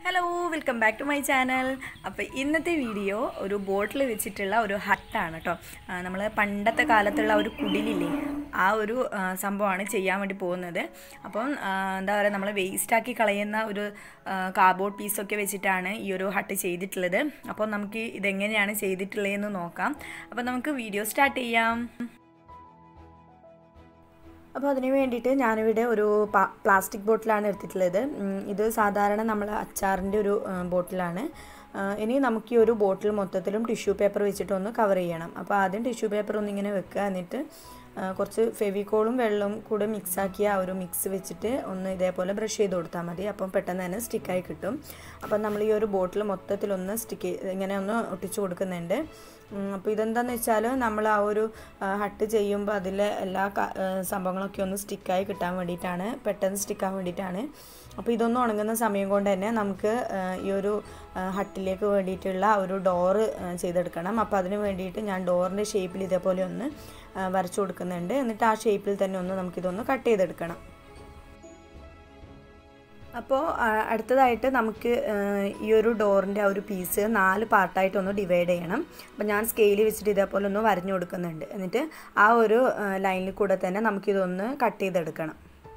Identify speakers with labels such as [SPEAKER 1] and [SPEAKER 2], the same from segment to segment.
[SPEAKER 1] hello welcome back to my channel അപ്പോൾ ഇന്നത്തെ video ഒരു ബോട്ടിൽ വെച്ചിട്ടുള്ള ഒരു ഹട്ടാണ് കേട്ടോ നമ്മൾ പണ്ടത്തെ കാലത്തുള്ള ഒരു കുടിലില്ലേ ആ ഒരു ആ, സംഭവമാണ് ചെയ്യാൻ വേണ്ടി പോകുന്നത് അപ്പം ആ, എന്താ പറയുക നമ്മൾ വേസ്റ്റാക്കി കളയുന്ന ഒരു കാർഡ്ബോർഡ് പീസൊക്കെ വെച്ചിട്ടാണ് ഈ ഒരു ഹട്ട് ചെയ്തിട്ടുള്ളത് അപ്പോൾ നമുക്ക് ഇതെങ്ങനെയാണ് ചെയ്തിട്ടുള്ളതെന്ന് നോക്കാം അപ്പോൾ നമുക്ക് വീഡിയോ സ്റ്റാർട്ട് ചെയ്യാം അപ്പോൾ അതിന് വേണ്ടിയിട്ട് ഞാനിവിടെ ഒരു പാ- പ്ലാസ്റ്റിക് ബോട്ടിലാണ് എടുത്തിട്ടുള്ളത് ഉം, ഇത് സാധാരണ നമ്മൾ അച്ചാറിൻ്റെ ഒരു ആ, ബോട്ടിലാണ് ആ, ഇനി നമുക്ക് ഈ ഒരു ബോട്ടിൽ മൊത്തത്തിലും ടിഷ്യൂ പേപ്പർ വെച്ചിട്ട് ഒന്ന് കവർ ചെയ്യണം അപ്പോൾ ആദ്യം ടിഷ്യൂ പേപ്പർ ഒന്ന് ഇങ്ങനെ വെക്കുക എന്നിട്ട് ആ, കുറച്ച് ഫെവിക്കോളും വെള്ളവും കൂടെ മിക്സ് ആക്കിയ ആ ഒരു മിക്സ് വെച്ചിട്ട് ഒന്ന് ഇതേപോലെ ബ്രഷ് ചെയ്ത് കൊടുത്താൽ മതി അപ്പം പെട്ടെന്ന് തന്നെ സ്റ്റിക്കായി കിട്ടും അപ്പം നമ്മൾ ഈ ഒരു ബോട്ടിൽ മൊത്തത്തിലൊന്ന് സ്റ്റിക്ക് ഇങ്ങനെ ഒന്ന് ഒട്ടിച്ചു കൊടുക്കുന്നുണ്ട് അപ്പോൾ ഇതെന്താന്ന് വെച്ചാൽ നമ്മൾ ആ ഒരു ആ, ഹട്ട് ചെയ്യുമ്പോൾ അതിലെ എല്ലാ ക- ആ, സംഭവങ്ങളൊക്കെ ഒന്ന് സ്റ്റിക്കായി കിട്ടാൻ വേണ്ടിയിട്ടാണ് പെട്ടെന്ന് സ്റ്റിക്കാൻ വേണ്ടിയിട്ടാണ് അപ്പോൾ ഇതൊന്നും ഉണങ്ങുന്ന സമയം കൊണ്ട് തന്നെ നമുക്ക് ആ, ഈ ഒരു ആ, ഹട്ടിലേക്ക് വേണ്ടിയിട്ടുള്ള ഒരു ഡോറ് ചെയ്തെടുക്കണം അപ്പോൾ അതിന് വേണ്ടിയിട്ട് ഞാൻ ഡോറിൻ്റെ ഷേപ്പിൽ ഇതേപോലെ ഒന്ന് ആ, വരച്ചു കൊടുക്കുന്നുണ്ട് എന്നിട്ട് ആ ഷേപ്പിൽ തന്നെ ഒന്ന് നമുക്കിതൊന്ന് കട്ട് ചെയ്തെടുക്കണം അപ്പോൾ ആ, അടുത്തതായിട്ട് നമുക്ക് ആ, ഈ ഒരു ഡോറിൻ്റെ ആ ഒരു പീസ് നാല് പാർട്ടായിട്ടൊന്ന് ഡിവൈഡ് ചെയ്യണം അപ്പോൾ ഞാൻ സ്കെയിൽ വെച്ചിട്ട് ഇതേപോലെ ഒന്ന് വരഞ്ഞു കൊടുക്കുന്നുണ്ട് എന്നിട്ട് ആ ഒരു ലൈനിൽ കൂടെ തന്നെ നമുക്കിതൊന്ന് കട്ട് ചെയ്തെടുക്കണം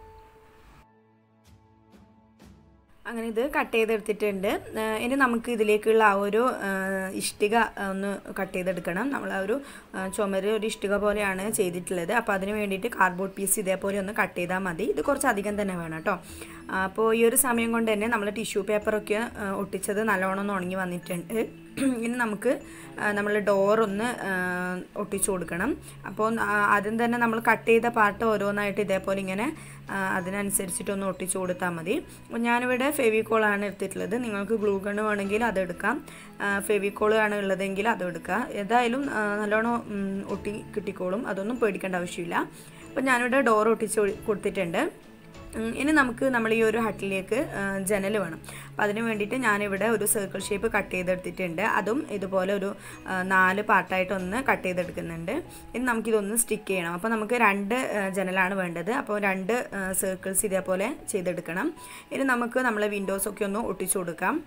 [SPEAKER 1] അങ്ങനെ ഇത് കട്ട് ചെയ്തെടുത്തിട്ടുണ്ട് ആ, ഇനി നമുക്ക് ഇതിലേക്കുള്ള ആ ഒരു ആ, ഇഷ്ടിക ഒന്ന് കട്ട് ചെയ്തെടുക്കണം നമ്മൾ ആ ഒരു ആ, ചുമര് ഒരു ഇഷ്ടിക പോലെയാണ് ചെയ്തിട്ടുള്ളത് അപ്പോൾ അതിന് വേണ്ടിയിട്ട് കാർഡ്ബോർഡ് പീസ് ഇതേപോലെ ഒന്ന് കട്ട് ചെയ്താൽ മതി ഇത് കുറച്ച് അധികം തന്നെ വേണം കേട്ടോ അപ്പോൾ ഈ ഒരു സമയം കൊണ്ട് തന്നെ നമ്മൾ ടിഷ്യൂ പേപ്പറൊക്കെ ആ, ഒട്ടിച്ചത് നല്ലോണം ഒന്ന് ഉണങ്ങി വന്നിട്ടുണ്ട് ഇനി നമുക്ക് നമ്മൾ ഡോറൊന്ന് ഒട്ടിച്ചു കൊടുക്കണം അപ്പോൾ ആ, ആദ്യം തന്നെ നമ്മൾ കട്ട് ചെയ്ത പാർട്ട് ഓരോന്നായിട്ട് ഇതേപോലെ ഇങ്ങനെ ആ, അതിനനുസരിച്ചിട്ടൊന്ന് ഒട്ടിച്ചു കൊടുത്താൽ മതി അപ്പോൾ ഞാനിവിടെ ഫെവിക്കോളാണ് എടുത്തിട്ടുള്ളത് നിങ്ങൾക്ക് ഗ്ലൂ ഗണ്ണ് വേണമെങ്കിൽ അതെടുക്കാം ഫെവിക്കോൾ ആണ് ഉള്ളതെങ്കിൽ അത് എടുക്കുക ഏതായാലും ആ, നല്ലോണം ഉം, ഒട്ടി കിട്ടിക്കോളും അതൊന്നും പേടിക്കേണ്ട ആവശ്യമില്ല അപ്പോൾ ഞാനിവിടെ ഡോർ ഒട്ടിച്ച് കൊടുത്തിട്ടുണ്ട് ഉം, ഇനി നമുക്ക് നമ്മൾ ഈ ഒരു ഹട്ടിലേക്ക് ജനൽ വേണം അപ്പം അതിന് വേണ്ടിയിട്ട് ഞാനിവിടെ ഒരു സർക്കിൾ ഷേപ്പ് കട്ട് ചെയ്തെടുത്തിട്ടുണ്ട് അതും ഇതുപോലെ ഒരു ആ, നാല് പാർട്ടായിട്ടൊന്ന് കട്ട് ചെയ്തെടുക്കുന്നുണ്ട് ഇനി നമുക്കിതൊന്ന് സ്റ്റിക്ക് ചെയ്യണം അപ്പോൾ നമുക്ക് രണ്ട് ആ, ജനലാണ് വേണ്ടത് അപ്പോൾ രണ്ട് സർക്കിൾസ് ഇതേപോലെ ചെയ്തെടുക്കണം ഇനി നമുക്ക് നമ്മളെ വിൻഡോസൊക്കെ ഒന്ന് ഒട്ടിച്ചു കൊടുക്കാം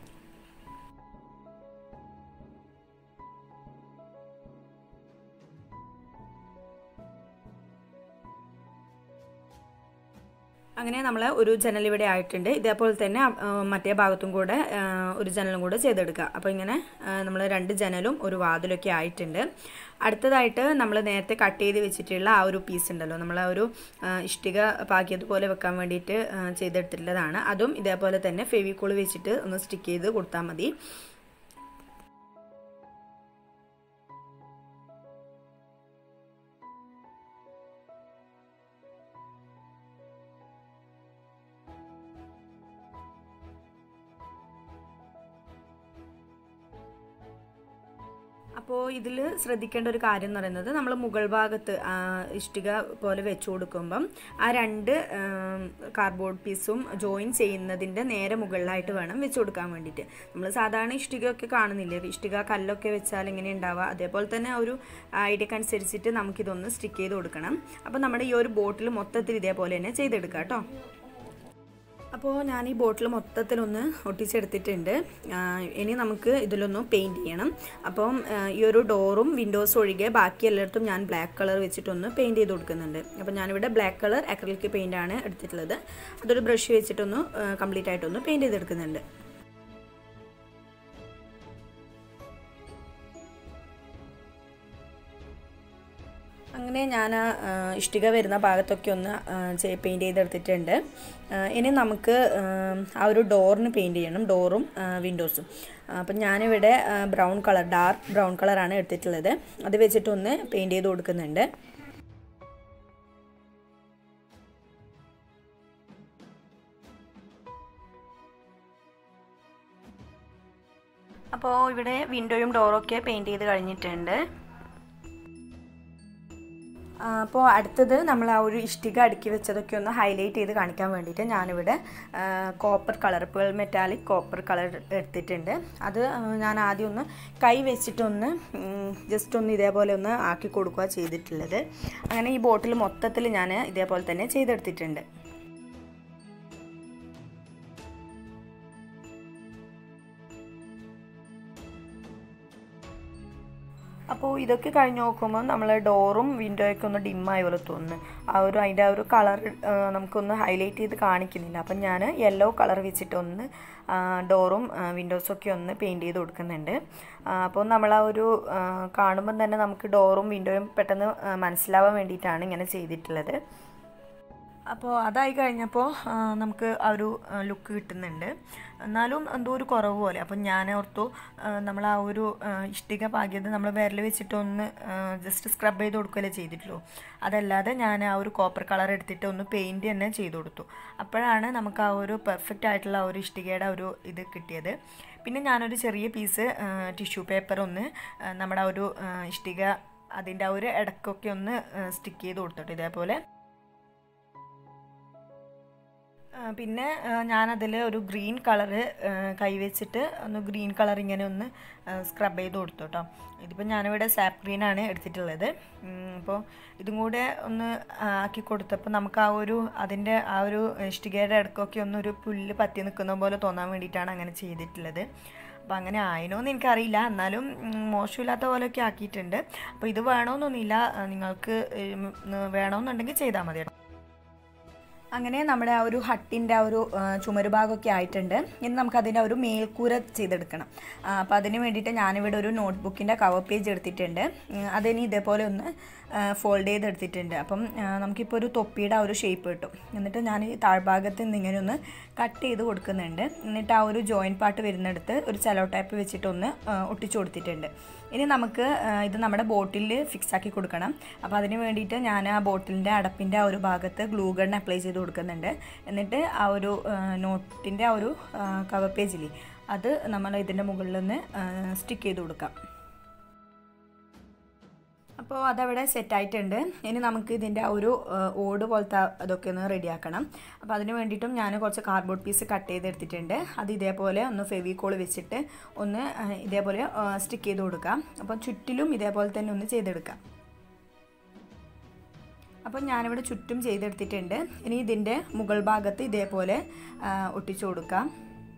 [SPEAKER 1] അങ്ങനെ നമ്മൾ ഒരു ജനൽ ഇവിടെ ആയിട്ടുണ്ട് ഇതേപോലെ തന്നെ ആ, മറ്റേ ഭാഗത്തും കൂടെ ആ, ഒരു ജനലും കൂടെ ചെയ്തെടുക്കുക അപ്പോൾ ഇങ്ങനെ നമ്മൾ രണ്ട് ജനലും ഒരു വാതിലൊക്കെ ആയിട്ടുണ്ട് അടുത്തതായിട്ട് നമ്മൾ നേരത്തെ കട്ട് ചെയ്ത് വെച്ചിട്ടുള്ള ആ ഒരു പീസ് ഉണ്ടല്ലോ നമ്മൾ ആ ഒരു ആ, ഇഷ്ടിക പാക്കിയതുപോലെ വെക്കാൻ വേണ്ടിയിട്ട് ആ, ചെയ്തെടുത്തിട്ടുള്ളതാണ് അതും ഇതേപോലെ തന്നെ ഫെവിക്കോൾ വെച്ചിട്ട് ഒന്ന് സ്റ്റിക്ക് ചെയ്ത് കൊടുത്താൽ മതി അപ്പോൾ ഇതിൽ ശ്രദ്ധിക്കേണ്ട ഒരു കാര്യം എന്ന് പറയുന്നത് നമ്മൾ മുകൾ ഭാഗത്ത് ആ, ഇഷ്ടിക പോലെ വെച്ച് കൊടുക്കുമ്പം ആ രണ്ട് കാർഡ്ബോർഡ് പീസും ജോയിൻ ചെയ്യുന്നതിൻ്റെ നേരെ മുകളിലായിട്ട് വേണം വെച്ച് കൊടുക്കാൻ വേണ്ടിയിട്ട് നമ്മൾ സാധാരണ ഇഷ്ടികയൊക്കെ കാണുന്നില്ലേ ഇഷ്ടിക കല്ലൊക്കെ വെച്ചാൽ എങ്ങനെ ഉണ്ടാവുക അതേപോലെ തന്നെ ആ ഒരു ഐഡിയക്ക് അനുസരിച്ചിട്ട് നമുക്കിതൊന്ന് സ്റ്റിക്ക് ചെയ്ത് കൊടുക്കണം അപ്പോൾ നമ്മുടെ ഈ ഒരു ബോട്ടിൽ മൊത്തത്തിൽ ഇതേപോലെ തന്നെ ചെയ്തെടുക്കാം കേട്ടോ അപ്പോൾ ഞാൻ ഈ ബോട്ടിൽ മൊത്തത്തിലൊന്ന് ഒട്ടിച്ചെടുത്തിട്ടുണ്ട് ആ, ഇനി നമുക്ക് ഇതിലൊന്ന് പെയിൻറ്റ് ചെയ്യണം അപ്പം ആ, ഈ ഒരു ഡോറും വിൻഡോസും ഒഴികെ ബാക്കി എല്ലായിടത്തും ഞാൻ ബ്ലാക്ക് കളർ വെച്ചിട്ടൊന്ന് പെയിൻറ്റ് ചെയ്ത് കൊടുക്കുന്നുണ്ട് അപ്പോൾ ഞാനിവിടെ ബ്ലാക്ക് കളർ അക്രലിക് പെയിൻ്റാണ് എടുത്തിട്ടുള്ളത് അതൊരു ബ്രഷ് വെച്ചിട്ടൊന്ന് കംപ്ലീറ്റ് ആയിട്ടൊന്ന് പെയിൻറ്റ് ചെയ്തെടുക്കുന്നുണ്ട് അങ്ങനെ ഞാൻ ആ, ഇഷ്ടിക വരുന്ന ഭാഗത്തൊക്കെ ഒന്ന് പെയിൻറ്റ് ചെയ്തെടുത്തിട്ടുണ്ട് ആ, ഇനി നമുക്ക് ആ, ആ ഒരു ഡോറിന് പെയിൻറ്റ് ചെയ്യണം ഡോറും വിൻഡോസും അപ്പം ഞാനിവിടെ ബ്രൗൺ കളർ ഡാർക്ക് ബ്രൗൺ കളറാണ് എടുത്തിട്ടുള്ളത് അത് വെച്ചിട്ടൊന്ന് പെയിൻറ്റ് ചെയ്ത് കൊടുക്കുന്നുണ്ട് അപ്പോൾ ഇവിടെ വിൻഡോയും ഡോറൊക്കെ പെയിൻറ്റ് ചെയ്ത് കഴിഞ്ഞിട്ടുണ്ട് അപ്പോൾ അടുത്തത് നമ്മൾ ആ ഒരു ഇഷ്ടിക അടുക്കി വെച്ചതൊക്കെ ഒന്ന് ഹൈലൈറ്റ് ചെയ്ത് കാണിക്കാൻ വേണ്ടിയിട്ട് ഞാനിവിടെ copper colour pearl metallic copper colour എടുത്തിട്ടുണ്ട് അത് ആ, ഞാൻ ആദ്യം ഒന്ന് കൈ വെച്ചിട്ടൊന്ന് ജസ്റ്റ് ഒന്ന് ഇതേപോലെ ഒന്ന് ആക്കി കൊടുക്കുക ചെയ്തിട്ടുള്ളത് അങ്ങനെ ഈ ബോട്ടിൽ മൊത്തത്തിൽ ഞാൻ ഇതേപോലെ തന്നെ ചെയ്തെടുത്തിട്ടുണ്ട് അപ്പോൾ ഇതൊക്കെ കഴിഞ്ഞ് നോക്കുമ്പോൾ നമ്മൾ ഡോറും വിൻഡോയൊക്കെ ഒന്ന് ഡിമ്മായ പോലെ തോന്നുന്നു ആ ഒരു അതിൻ്റെ ആ ഒരു കളർ നമുക്കൊന്ന് ഹൈലൈറ്റ് ചെയ്ത് കാണിക്കുന്നില്ല അപ്പം ഞാൻ യെല്ലോ കളർ വെച്ചിട്ടൊന്ന് ഡോറും വിൻഡോസൊക്കെ ഒന്ന് പെയിൻറ്റ് ചെയ്ത് കൊടുക്കുന്നുണ്ട് അപ്പോൾ നമ്മൾ ആ ഒരു കാണുമ്പം തന്നെ നമുക്ക് ഡോറും വിൻഡോയും പെട്ടെന്ന് മനസ്സിലാവാൻ വേണ്ടിയിട്ടാണ് ഇങ്ങനെ ചെയ്തിട്ടുള്ളത് അപ്പോൾ അതായി കഴിഞ്ഞപ്പോൾ നമുക്ക് ആ ഒരു ലുക്ക് കിട്ടുന്നുണ്ട് എന്നാലും എന്തോ ഒരു കുറവ് പോലെ അപ്പം ഞാൻ ഓർത്തു നമ്മൾ ആ ഒരു ഇഷ്ടിക പാകിയത് നമ്മൾ വിരൽ വെച്ചിട്ടൊന്ന് ജസ്റ്റ് സ്ക്രബ് ചെയ്ത് കൊടുക്കുകയല്ലേ ചെയ്തിട്ടുള്ളൂ അതല്ലാതെ ഞാൻ ആ ഒരു കോപ്പർ കളർ എടുത്തിട്ട് ഒന്ന് പെയിൻറ്റ് തന്നെ ചെയ്ത് കൊടുത്തു അപ്പോഴാണ് നമുക്ക് ആ ഒരു പെർഫെക്റ്റ് ആയിട്ടുള്ള ആ ഒരു ഇഷ്ടികയുടെ ഒരു ഇത് കിട്ടിയത് പിന്നെ ഞാനൊരു ചെറിയ പീസ് ടിഷ്യൂ പേപ്പർ ഒന്ന് നമ്മുടെ ആ ഒരു ഇഷ്ടിക അതിൻ്റെ ആ ഒരു ഇടക്കൊക്കെ ഒന്ന് സ്റ്റിക്ക് ചെയ്ത് കൊടുത്തിട്ട് ഇതേപോലെ പിന്നെ ഞാനതിൽ ഒരു ഗ്രീൻ കളറ് കൈവച്ചിട്ട് ഒന്ന് ഗ്രീൻ കളർ ഇങ്ങനെ ഒന്ന് സ്ക്രബ് ചെയ്ത് കൊടുത്തു കേട്ടോ ഇതിപ്പോൾ ഞാനിവിടെ സാപ്പ് ഗ്രീനാണ് എടുത്തിട്ടുള്ളത് അപ്പോൾ ഇതും കൂടെ ഒന്ന് ആക്കി കൊടുത്തപ്പോൾ നമുക്ക് ആ ഒരു അതിൻ്റെ ആ ഒരു ഇഷ്ടികയുടെ ഇടക്കൊക്കെ ഒന്ന് ഒരു പുല്ല് പറ്റി നിൽക്കുന്ന പോലെ തോന്നാൻ വേണ്ടിയിട്ടാണ് അങ്ങനെ ചെയ്തിട്ടുള്ളത് അപ്പോൾ അങ്ങനെ ആയിനോന്ന് എനിക്കറിയില്ല എന്നാലും മോശമില്ലാത്ത പോലെയൊക്കെ ആക്കിയിട്ടുണ്ട് അപ്പോൾ ഇത് വേണമെന്നൊന്നുമില്ല നിങ്ങൾക്ക് വേണമെന്നുണ്ടെങ്കിൽ ചെയ്താൽ മതി കേട്ടോ അങ്ങനെ നമ്മുടെ ആ ഒരു ഹട്ടിൻ്റെ ആ ഒരു ചുമര് ഭാഗമൊക്കെ ആയിട്ടുണ്ട് ഇനി നമുക്ക് അതിൻ്റെ ഒരു മേൽക്കൂര ചെയ്തെടുക്കണം അപ്പോൾ അതിന് വേണ്ടിയിട്ട് ഞാനിവിടെ ഒരു നോട്ട്ബുക്കിൻ്റെ കവർ പേജ് എടുത്തിട്ടുണ്ട് അതിനി ഇതേപോലെ ഒന്ന് ഫോൾഡ് ചെയ്തെടുത്തിട്ടുണ്ട് അപ്പം നമുക്കിപ്പോൾ ഒരു തൊപ്പിയുടെ ആ ഒരു ഷേപ്പ് കിട്ടും എന്നിട്ട് ഞാൻ ഈ താഴ്ഭാഗത്ത് നിന്ന് ഇങ്ങനെ ഒന്ന് കട്ട് ചെയ്ത് കൊടുക്കുന്നുണ്ട് എന്നിട്ട് ആ ഒരു ജോയിൻറ്റ് പാർട്ട് വരുന്നിടത്ത് ഒരു ചെലോ ടൈപ്പ് വെച്ചിട്ടൊന്ന് ഒട്ടിച്ചു കൊടുത്തിട്ടുണ്ട് ഇനി നമുക്ക് ഇത് നമ്മുടെ ബോട്ടിലിൽ ഫിക്സ് ആക്കി കൊടുക്കണം അപ്പോൾ അതിന് വേണ്ടിയിട്ട് ഞാൻ ആ ബോട്ടിലിൻ്റെ അടപ്പിൻ്റെ ആ ഒരു ഭാഗത്ത് ഗ്ലൂ ഗൺ അപ്ലൈ ചെയ്ത് കൊടുക്കുന്നുണ്ട് എന്നിട്ട് ആ ഒരു നോട്ടിൻ്റെ ആ ഒരു കവർ പേജിൽ അത് നമ്മൾ ഇതിൻ്റെ മുകളിൽ നിന്ന് സ്റ്റിക്ക് ചെയ്ത് കൊടുക്കാം അപ്പോൾ അതവിടെ സെറ്റായിട്ടുണ്ട് ഇനി നമുക്ക് ഇതിൻ്റെ ആ ഒരു ഓട് പോലത്തെ അതൊക്കെ ഒന്ന് റെഡിയാക്കണം അപ്പോൾ അതിന് വേണ്ടിയിട്ടും ഞാൻ കുറച്ച് കാർഡ്ബോർഡ് പീസ് കട്ട് ചെയ്തെടുത്തിട്ടുണ്ട് അത് ഇതേപോലെ ഒന്ന് ഫെവിക്കോൾ വെച്ചിട്ട് ഒന്ന് ഇതേപോലെ സ്റ്റിക്ക് ചെയ്ത് കൊടുക്കാം അപ്പോൾ ചുറ്റിലും ഇതേപോലെ തന്നെ ഒന്ന് ചെയ്തെടുക്കാം അപ്പോൾ ഞാനിവിടെ ചുറ്റും ചെയ്തെടുത്തിട്ടുണ്ട് ഇനി ഇതിൻ്റെ മുകൾ ഭാഗത്ത് ഇതേപോലെ ഒട്ടിച്ചു കൊടുക്കാം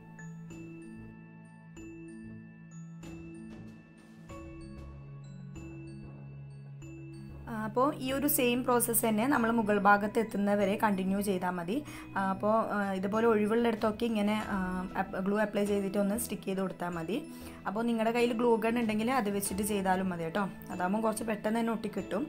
[SPEAKER 1] അപ്പോൾ ഈ ഒരു സെയിം പ്രോസസ്സ് തന്നെ നമ്മൾ മുകൾ ഭാഗത്ത് എത്തുന്നവരെ കണ്ടിന്യൂ ചെയ്താൽ മതി അപ്പോൾ ഇതുപോലെ ഒഴിവുള്ളിടത്തൊക്കെ ഇങ്ങനെ ഗ്ലൂ അപ്ലൈ ചെയ്തിട്ട് ഒന്ന് സ്റ്റിക്ക് ചെയ്ത് കൊടുത്താൽ മതി അപ്പോൾ നിങ്ങളുടെ കയ്യിൽ ഗ്ലൂ ഗൺ ഉണ്ടെങ്കിൽ അത് വെച്ചിട്ട് ചെയ്താലും മതി കേട്ടോ അതാകുമ്പോൾ കുറച്ച് പെട്ടെന്ന് തന്നെ ഒട്ടിക്കിട്ടും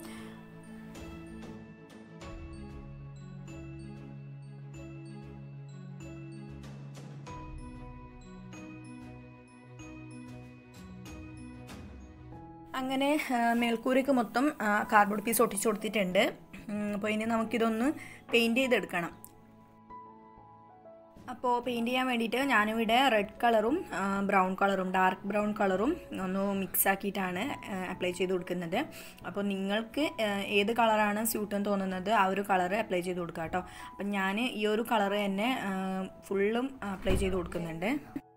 [SPEAKER 1] അങ്ങനെ മേൽക്കൂരയ്ക്ക് മൊത്തം കാർഡ്ബോർഡ് പീസ് ഒട്ടിച്ചു കൊടുത്തിട്ടുണ്ട് അപ്പോൾ ഇനി നമുക്കിതൊന്ന് പെയിൻറ്റ് ചെയ്തെടുക്കണം അപ്പോൾ പെയിൻറ്റ് ചെയ്യാൻ വേണ്ടിയിട്ട് ഞാനിവിടെ റെഡ് കളറും ബ്രൗൺ കളറും ഡാർക്ക് ബ്രൗൺ കളറും ഒന്ന് മിക്സ് ആക്കിയിട്ടാണ് അപ്ലൈ ചെയ്ത് കൊടുക്കുന്നത് അപ്പോൾ നിങ്ങൾക്ക് ഏത് കളറാണ് സ്യൂട്ടെന്ന് തോന്നുന്നത് ആ ഒരു കളർ അപ്ലൈ ചെയ്ത് കൊടുക്കുക കേട്ടോ അപ്പം ഞാൻ ഈ ഒരു കളർ തന്നെ ഫുള്ളും അപ്ലൈ ചെയ്ത് കൊടുക്കുന്നുണ്ട്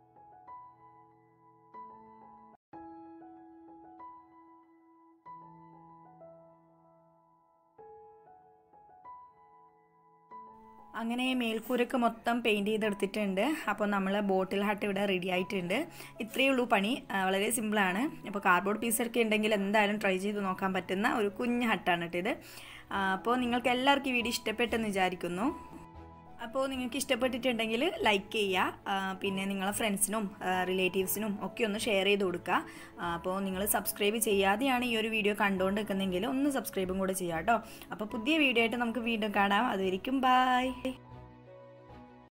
[SPEAKER 1] അങ്ങനെ മേൽക്കൂരയ്ക്ക് മൊത്തം പെയിൻറ്റ് ചെയ്തെടുത്തിട്ടുണ്ട് അപ്പോൾ നമ്മൾ ബോട്ടിൽ ഹട്ട് ഇവിടെ റെഡി ആയിട്ടുണ്ട് ഇത്രയേ ഉള്ളൂ പണി വളരെ സിമ്പിളാണ് അപ്പോൾ കാർഡ്ബോർഡ് പീസൊക്കെ ഉണ്ടെങ്കിൽ എന്തായാലും ട്രൈ ചെയ്ത് നോക്കാൻ പറ്റുന്ന ഒരു കുഞ്ഞ് ഹട്ടാണ് കേട്ടോ ഇത് അപ്പോൾ നിങ്ങൾക്ക് എല്ലാവർക്കും ഈ വീഡിയോ ഇഷ്ടപ്പെട്ടെന്ന് വിചാരിക്കുന്നു അപ്പോൾ നിങ്ങൾക്ക് ഇഷ്ടപ്പെട്ടിട്ടുണ്ടെങ്കിൽ ലൈക്ക് ചെയ്യുക പിന്നെ നിങ്ങളെ ഫ്രണ്ട്സിനും റിലേറ്റീവ്സിനും ഒക്കെ ഒന്ന് ഷെയർ ചെയ്ത് കൊടുക്കുക അപ്പോൾ നിങ്ങൾ സബ്സ്ക്രൈബ് ചെയ്യാതെയാണ് ഈ ഒരു വീഡിയോ കണ്ടുകൊണ്ട് നിൽക്കുന്നതെങ്കിൽ ഒന്ന് സബ്സ്ക്രൈബും കൂടെ ചെയ്യാം കേട്ടോ അപ്പോൾ പുതിയ വീഡിയോ ആയിട്ട് നമുക്ക് വീണ്ടും കാണാം അതുവരിക്കും ബായ്